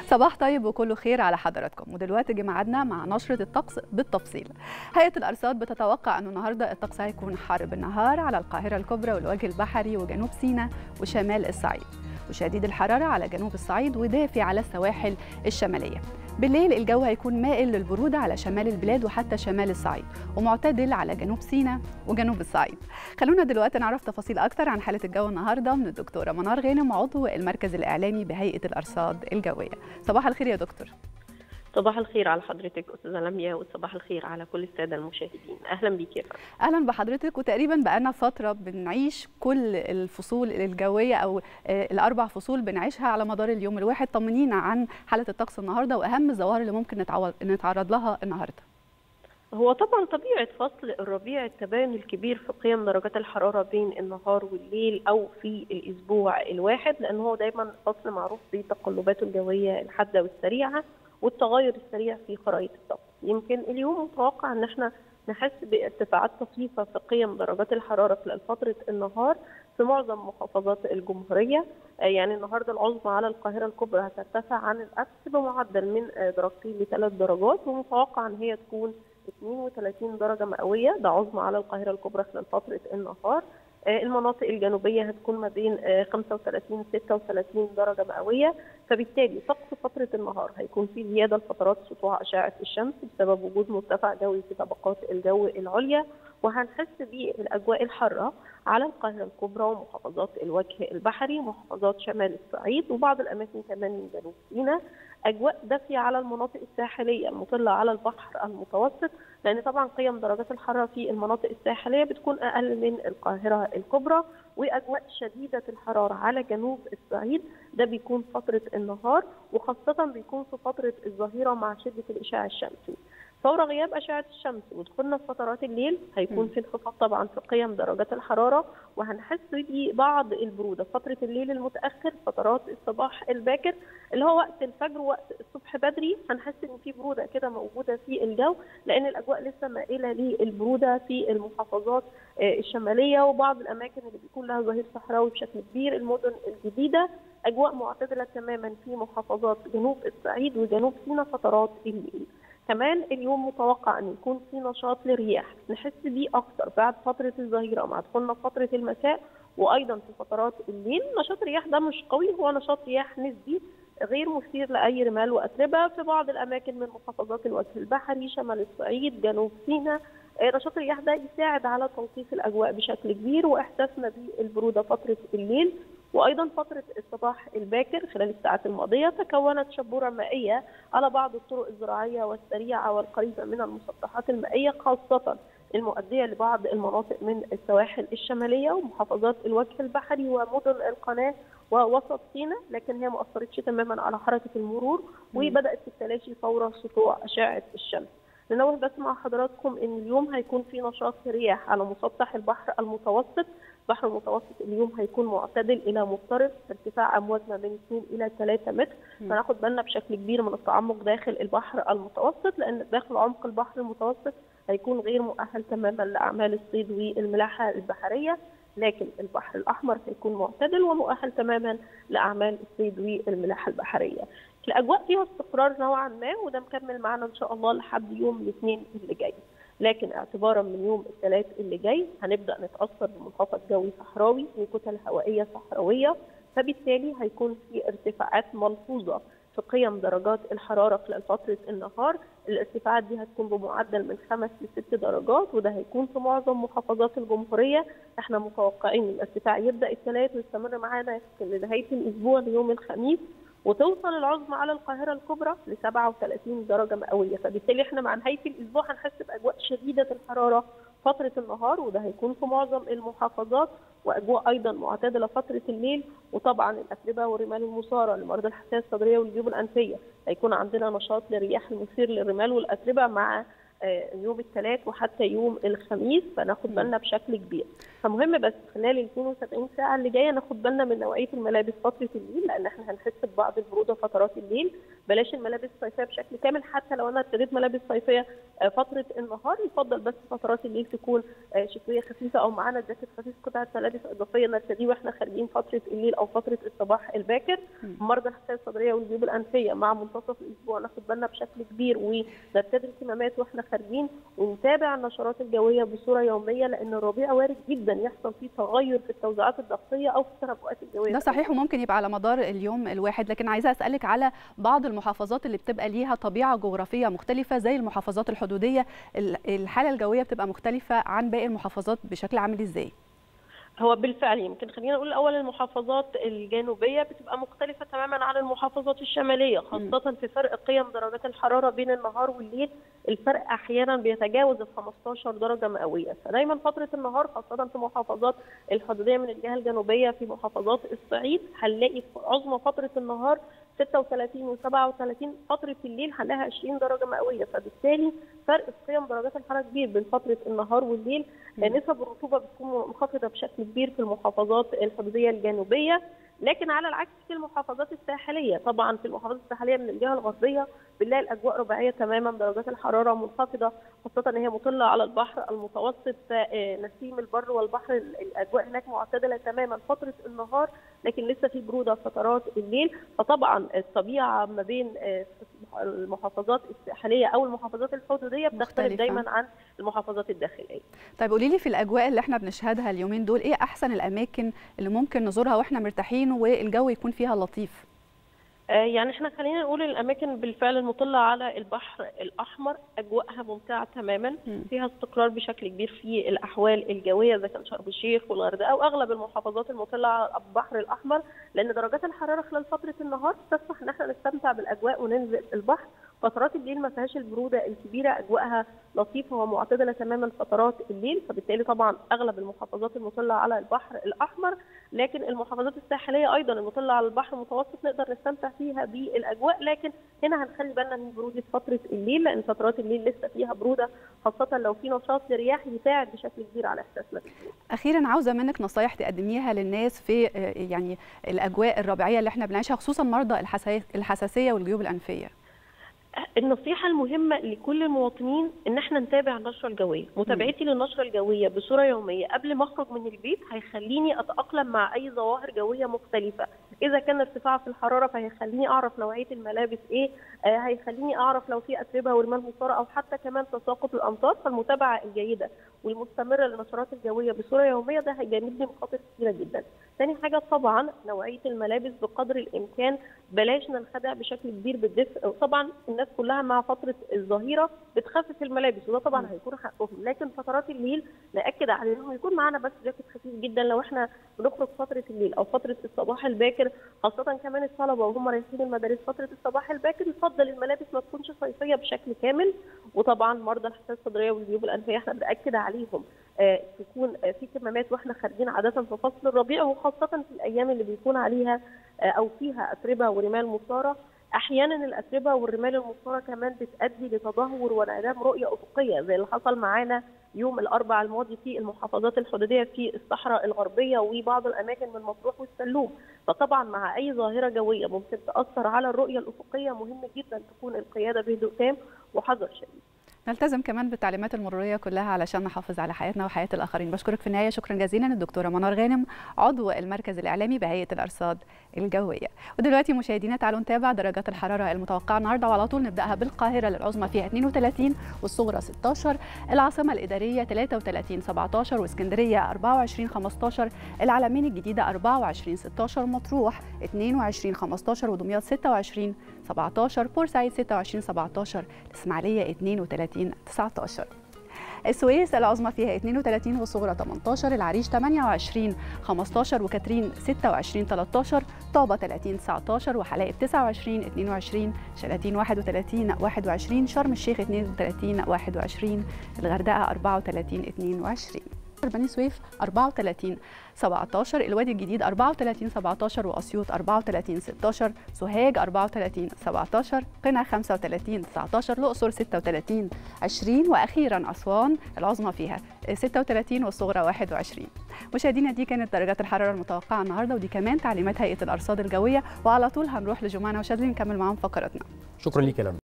صباح طيب وكله خير على حضراتكم ودلوقتي جه ميعادنا مع نشرة الطقس بالتفصيل هيئة الأرصاد بتتوقع أنه النهاردة الطقس هيكون حار بالنهار على القاهرة الكبرى والوجه البحري وجنوب سيناء وشمال الصعيد وشديد الحرارة على جنوب الصعيد ودافي على السواحل الشمالية بالليل الجو هيكون مائل للبرودة على شمال البلاد وحتى شمال الصعيد ومعتدل على جنوب سيناء وجنوب الصعيد خلونا دلوقتي نعرف تفاصيل أكتر عن حالة الجو النهاردة من الدكتورة منار غانم عضو المركز الإعلامي بهيئة الأرصاد الجوية صباح الخير يا دكتور صباح الخير على حضرتك استاذه لميا وصباح الخير على كل الساده المشاهدين اهلا بيك يا فندم اهلا بحضرتك وتقريبا بقالنا فتره بنعيش كل الفصول الجويه او الاربع فصول بنعيشها على مدار اليوم الواحد طمنينا عن حاله الطقس النهارده واهم الظواهر اللي ممكن نتعرض لها النهارده هو طبعا طبيعه فصل الربيع التباين الكبير في قيم درجات الحراره بين النهار والليل او في الاسبوع الواحد لان هو دايما فصل معروف بتقلباته الجويه الحاده والسريعه والتغير السريع في خرائط الطقس يمكن اليوم متوقع ان احنا نحس بارتفاعات طفيفه في قيم درجات الحراره خلال فتره النهار في معظم محافظات الجمهوريه يعني النهارده العظمى على القاهره الكبرى هترتفع عن الامس بمعدل من درجتين لثلاث درجات ومتوقع ان هي تكون 32 درجه مئويه ده عظمى على القاهره الكبرى خلال فتره النهار المناطق الجنوبيه هتكون ما بين 35 36 درجه مئويه فبالتالي طقس فتره النهار هيكون في زياده لفترات سطوع اشعه الشمس بسبب وجود مرتفع جوي في طبقات الجو العليا وهنحس بالاجواء الحاره على القاهره الكبرى ومحافظات الوجه البحري ومحافظات شمال الصعيد وبعض الاماكن كمان من جنوب سيناء اجواء دافيه على المناطق الساحليه المطله على البحر المتوسط لان طبعا قيم درجات الحراره في المناطق الساحليه بتكون اقل من القاهره الكبرى واجواء شديده الحراره على جنوب الصعيد ده بيكون فتره النهار وخاصه بيكون في فتره الظهيره مع شده الاشعاع الشمسي فور غياب اشعه الشمس ودخولنا في فترات الليل هيكون في انخفاض طبعا في قيم درجات الحراره وهنحس ببعض البروده فتره الليل المتاخر فترات الصباح الباكر اللي هو وقت الفجر ووقت الصبح بدري هنحس ان في بروده كده موجوده في الجو لان الاجواء لسه مائله للبروده في المحافظات الشماليه وبعض الاماكن اللي بيكون لها ظهير صحراوي بشكل كبير المدن الجديده اجواء معتدله تماما في محافظات جنوب الصعيد وجنوب سيناء فترات الليل كمان اليوم متوقع ان يكون في نشاط للرياح نحس بيه اكتر بعد فتره الظهيره مع دخولنا فتره المساء وايضا في فترات الليل نشاط الرياح ده مش قوي هو نشاط رياح نسبي غير مثير لاي رمال واتربه في بعض الاماكن من محافظات الوجه البحري شمال الصعيد جنوب سيناء نشاط الرياح ده يساعد على تلطيف الاجواء بشكل كبير واحساسنا بالبروده فتره الليل وايضا فتره الصباح الباكر خلال الساعات الماضيه تكونت شبوره مائيه على بعض الطرق الزراعيه والسريعه والقريبه من المسطحات المائيه خاصه المؤديه لبعض المناطق من السواحل الشماليه ومحافظات الوجه البحري ومدن القناه ووسط سيناء لكن هي ما اثرتش تماما على حركه المرور وبدات التلاشي فور سطوع اشعه الشمس. ننوه بس مع حضراتكم ان اليوم هيكون في نشاط رياح على مسطح البحر المتوسط البحر المتوسط اليوم هيكون معتدل الى مضطرب ارتفاع امواج ما بين 2 الى 3 متر فناخد بالنا بشكل كبير من التعمق داخل البحر المتوسط لان داخل عمق البحر المتوسط هيكون غير مؤهل تماما لاعمال الصيد والملاحه البحريه لكن البحر الاحمر هيكون معتدل ومؤهل تماما لاعمال الصيد والملاحه البحريه. الاجواء فيها استقرار نوعا ما وده مكمل معانا ان شاء الله لحد يوم الاثنين اللي جاي. لكن اعتبارا من يوم الثلاث اللي جاي هنبدا نتاثر بمنخفض جوي صحراوي وكتل هوائيه صحراويه فبالتالي هيكون في ارتفاعات ملحوظه في قيم درجات الحراره خلال فتره النهار الارتفاعات دي هتكون بمعدل من خمس لست درجات وده هيكون في معظم محافظات الجمهوريه احنا متوقعين الارتفاع يبدا الثلاث ويستمر معانا لنهايه الاسبوع ليوم الخميس وتوصل العظمى على القاهره الكبرى ل 37 درجه مئويه فبالتالي احنا مع نهايه الاسبوع هنحس باجواء شديده الحراره فتره النهار وده هيكون في معظم المحافظات واجواء ايضا معتدله فتره الليل وطبعا الاتربه والرمال المثاره لمرضى الحساسيه الصدريه والجيوب الانفيه هيكون عندنا نشاط للرياح المثير للرمال والاتربه مع يوم الثلاث وحتى يوم الخميس فناخد بالنا بشكل كبير فمهم بس خلال ال 72 ساعه اللي جايه ناخد بالنا من نوعيه الملابس فتره الليل لان احنا هنحس ببعض البروده فترات الليل بلاش الملابس الصيفيه بشكل كامل حتى لو انا ابتديت ملابس صيفيه فتره النهار يفضل بس فترات الليل تكون شتويه خفيفه او معانا جاكيت خفيف قطعه ملابس اضافيه نرتديه واحنا خارجين فتره الليل او فتره الصباح الباكر مرضى الحساسيه الصدريه والجيوب الانفيه مع منتصف الاسبوع ناخد بالنا بشكل كبير ونرتدي الكمامات واحنا خارجين ونتابع النشرات الجويه بصوره يوميه لان الربيع وارد جدا يحصل فيه تغير في التوزيعات الضغطيه او في التنبؤات الجويه ده صحيح وممكن يبقى على مدار اليوم الواحد لكن عايزه اسالك على بعض المحافظات اللي بتبقى ليها طبيعه جغرافيه مختلفه زي المحافظات الحدوديه الحاله الجويه بتبقى مختلفه عن باقي المحافظات بشكل عامل ازاي هو بالفعل يمكن خلينا نقول الاول المحافظات الجنوبيه بتبقى مختلفه تماما عن المحافظات الشماليه خاصه في فرق قيم درجات الحراره بين النهار والليل الفرق احيانا بيتجاوز ال 15 درجه مئويه فدايما فتره النهار خاصه في محافظات الحدوديه من الجهه الجنوبيه في محافظات الصعيد هنلاقي في عظمى فتره النهار 36 و37 فتره الليل هنلاقيها 20 درجه مئويه فبالتالي فرق في قيم درجات الحراره كبير بين فتره النهار والليل نسب الرطوبه بتكون منخفضه بشكل كبير في المحافظات الحدوديه الجنوبيه لكن على العكس في المحافظات الساحليه طبعا في المحافظات الساحليه من الجهه الغربيه بنلاقي الاجواء رباعيه تماما درجات الحراره منخفضه خاصه ان هي مطله على البحر المتوسط نسيم البر والبحر الاجواء هناك معتدله تماما فتره النهار لكن لسه في بروده فترات الليل فطبعا الطبيعه ما بين المحافظات الساحليه او المحافظات الحدوديه بتختلف دايما عن المحافظات الداخليه. طيب قولي لي في الاجواء اللي احنا بنشهدها اليومين دول ايه احسن الاماكن اللي ممكن نزورها واحنا مرتاحين والجو يكون فيها لطيف؟ يعني احنا خلينا نقول الاماكن بالفعل المطله على البحر الاحمر اجواءها ممتعه تماما فيها استقرار بشكل كبير في الاحوال الجويه اذا كان شرم الشيخ والغردقه او اغلب المحافظات المطله على البحر الاحمر لان درجات الحراره خلال فتره النهار تسمح ان احنا نستمتع بالاجواء وننزل البحر فترات الليل ما فيهاش البروده الكبيره اجواءها لطيفه ومعتدله تماما فترات الليل فبالتالي طبعا اغلب المحافظات المطله على البحر الاحمر لكن المحافظات الساحليه ايضا المطله على البحر المتوسط نقدر نستمتع فيها بالاجواء لكن هنا هنخلي بالنا من بروده فتره الليل لان فترات الليل لسه فيها بروده خاصه لو في نشاط لرياح يساعد بشكل كبير على احساسنا بالبروده. اخيرا عاوزه منك نصايح تقدميها للناس في يعني الاجواء الربيعيه اللي احنا بنعيشها خصوصا مرضى الحساسيه والجيوب الانفيه. النصيحة المهمة لكل المواطنين إن احنا نتابع النشرة الجوية، متابعتي للنشرة الجوية بصورة يومية قبل ما أخرج من البيت هيخليني أتأقلم مع أي ظواهر جوية مختلفة، إذا كان ارتفاع في الحرارة فهيخليني أعرف نوعية الملابس إيه، آه هيخليني أعرف لو في أتربة ورمال مصارة أو حتى كمان تساقط الأمطار، فالمتابعة الجيدة والمستمرة للنشرات الجوية بصورة يومية ده هيجنبني مخاطر كثيرة جدا. ثاني حاجة طبعا نوعية الملابس بقدر الإمكان بلاش ننخدع بشكل كبير بالدفء طبعا الناس كلها مع فتره الظهيره بتخفف الملابس وده طبعا هيكون حقهم لكن فترات الليل ناكد على انه هيكون معانا بس جاكيت خفيف جدا لو احنا بنخرج فتره الليل او فتره الصباح الباكر خاصه كمان الطلبه وهم رايحين المدارس فتره الصباح الباكر يفضل الملابس ما تكونش صيفيه بشكل كامل وطبعا مرضى الحساسيه الصدريه والجيوب الانفيه احنا بناكد عليهم آه تكون آه في كمامات واحنا خارجين عاده في فصل الربيع وخاصه في الايام اللي بيكون عليها آه او فيها اتربه ورمال مثاره احيانا الاتربه والرمال المثاره كمان بتؤدي لتدهور وانعدام رؤيه افقيه زي اللي حصل معانا يوم الاربعاء الماضي في المحافظات الحدوديه في الصحراء الغربيه وبعض الاماكن من مطروح والسلوم فطبعا مع اي ظاهره جويه ممكن تاثر على الرؤيه الافقيه مهم جدا تكون القياده بهدوء تام وحذر شديد نلتزم كمان بالتعليمات المروريه كلها علشان نحافظ على حياتنا وحياه الاخرين بشكرك في النهايه شكرا جزيلا الدكتوره منار غانم عضو المركز الاعلامي بهيئه الارصاد الجويه ودلوقتي مشاهدينا تعالوا نتابع درجات الحراره المتوقعه النهارده وعلى طول نبداها بالقاهره للعظمى فيها 32 والصغرى 16 العاصمه الاداريه 33 17 واسكندريه 24 15 العلمين الجديده 24 16 مطروح 22 15 ودمياط 26 17 بورسعيد 26 17 الاسماعيليه 32 19 السويس العظمى فيها 32 والصغرى 18 العريش 28 15 وكاترين 26 13 طابة 30 19 وحلايب 29 22 شلاتين 31 21 شرم الشيخ 32 21 الغردقة 34 22 بني سويف 34 17 الوادي الجديد 34 17 واسيوط 34 16 سوهاج 34 17 قنا 35 19 الاقصر 36 20 واخيرا اسوان العظمى فيها 36 والصغرى 21 مشاهدينا دي كانت درجات الحراره المتوقعه النهارده ودي كمان تعليمات هيئه الارصاد الجويه وعلى طول هنروح لجمانه وشاذلي نكمل معاهم فقراتنا شكرا ليك يا لمى